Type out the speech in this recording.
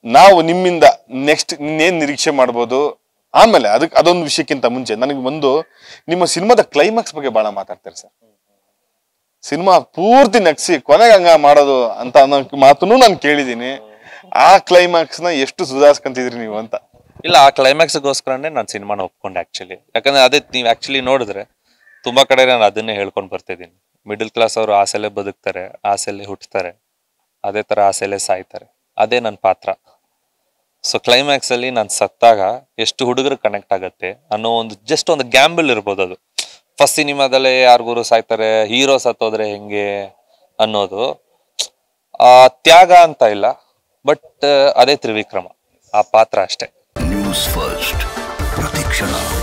ನಾವು ನಿಮ್ಮಿಂದ ನೆಕ್ಸ್ಟ್ ಇನ್ನೇನ್ ನಿರೀಕ್ಷೆ ಮಾಡ್ಬೋದು ಆಮೇಲೆ ಅದಕ್ಕೆ ಅದೊಂದು ವಿಷಯಕ್ಕಿಂತ ಮುಂಚೆ ನನಗೆ ಒಂದು ನಿಮ್ಮ ಸಿನಿಮಾದ ಕ್ಲೈಮ್ಯಾಕ್ಸ್ ಬಗ್ಗೆ ಬಹಳ ಮಾತಾಡ್ತಾರೆ ಸರ್ ಸಿನಿಮಾ ಪೂರ್ತಿ ನಗ್ಸಿ ಕೊನೆಗೆ ಹಂಗ ಮಾಡೋದು ಅಂತ ಅನ್ನೋ ಮಾತನ್ನು ನಾನು ಕೇಳಿದ್ದೀನಿ ಆ ಕ್ಲೈಮ್ಯಾಕ್ಸ್ ನ ಎಷ್ಟು ಸುಧಾರಿಸ್ಕೊಂತಿದ್ರಿ ನೀವು ಅಂತ ಇಲ್ಲ ಆ ಕ್ಲೈಮ್ಯಾಕ್ಸ್ಗೋಸ್ಕರನೇ ನಾನು ಸಿನಿಮಾನ ಒಪ್ಕೊಂಡೆ ಆಕ್ಚುಲಿ ಯಾಕಂದ್ರೆ ಅದೇ ನೀವು ಆಕ್ಚುಲಿ ನೋಡಿದ್ರೆ ತುಂಬಾ ಕಡೆ ನಾನು ಅದನ್ನೇ ಹೇಳ್ಕೊಂಡು ಬರ್ತಿದ್ದೀನಿ ಮಿಡಲ್ ಕ್ಲಾಸ್ ಅವರು ಆಸೆಲೆ ಬದುಕ್ತಾರೆ ಆಸೆಲೆ ಹುಟ್ಟುತ್ತಾರೆ ಅದೇ ತರ ಆಸೆಲೆ ಸಾಯ್ತಾರೆ ಅದೇ ನನ್ನ ಪಾತ್ರ ಸೊ ಕ್ಲೈಮ್ಯಾಕ್ಸ್ ಅಲ್ಲಿ ನಾನು ಸತ್ತಾಗ ಎಷ್ಟು ಹುಡುಗರು ಕನೆಕ್ಟ್ ಆಗತ್ತೆ ಅನ್ನೋ ಒಂದು ಜಸ್ಟ್ ಒಂದು ಗ್ಯಾಂಬಲ್ ಇರ್ಬೋದು ಅದು ಫಸ್ಟ್ ಸಿನಿಮಾದಲ್ಲೇ ಯಾರಿಗೂ ಸಾಯ್ತಾರೆ ಹೀರೋ ಸತ್ತೋದ್ರೆ ಹೆಂಗೆ ಅನ್ನೋದು ಆ ತ್ಯಾಗ ಅಂತ ಇಲ್ಲ ಬಟ್ ಅದೇ ತ್ರಿವಿಕ್ರಮ ಆ ಪಾತ್ರ ಅಷ್ಟೇ ನ್ಯೂಸ್ ಫಸ್ಟ್ ಪ್ರತಿಕ್ಷಣ